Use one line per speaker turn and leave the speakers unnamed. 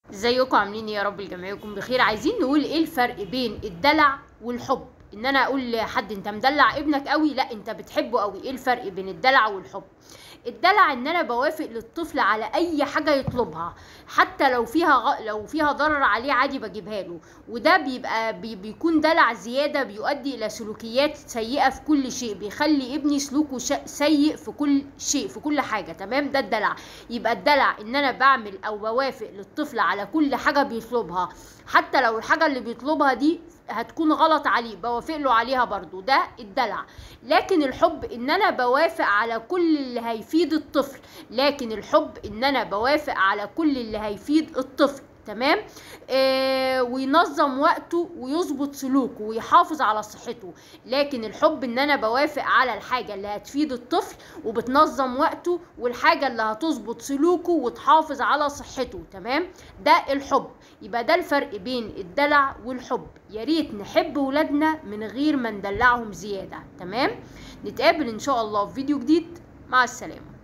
ازيكم عاملين ايه يا رب الجميع يكون بخير عايزين نقول ايه الفرق بين الدلع والحب ان انا اقول لحد انت مدلع ابنك قوي لا انت بتحبه قوي ايه الفرق بين الدلع والحب الدلع ان انا بوافق للطفل على اي حاجه يطلبها حتى لو فيها غ... لو فيها ضرر عليه عادي بجيبها له وده بيبقى بي... بيكون دلع زياده بيؤدي الى سلوكيات سيئه في كل شيء بيخلي ابني سلوكه ش... سيء في كل شيء في كل حاجه تمام ده الدلع يبقى الدلع ان انا بعمل او بوافق للطفل على كل حاجه بيطلبها حتى لو الحاجه اللي بيطلبها دي هتكون غلط عليه بوافق له عليها برضو ده الدلع لكن الحب ان انا بوافق على كل اللي هيفيد الطفل لكن الحب ان انا بوافق على كل اللي هيفيد الطفل تمام آه وينظم وقته ويظبط سلوكه ويحافظ على صحته لكن الحب ان انا بوافق على الحاجه اللي هتفيد الطفل وبتنظم وقته والحاجه اللي هتظبط سلوكه وتحافظ على صحته تمام ده الحب يبقى ده الفرق بين الدلع والحب يا ريت نحب ولادنا من غير ما ندلعهم زياده تمام نتقابل ان شاء الله في فيديو جديد مع السلامه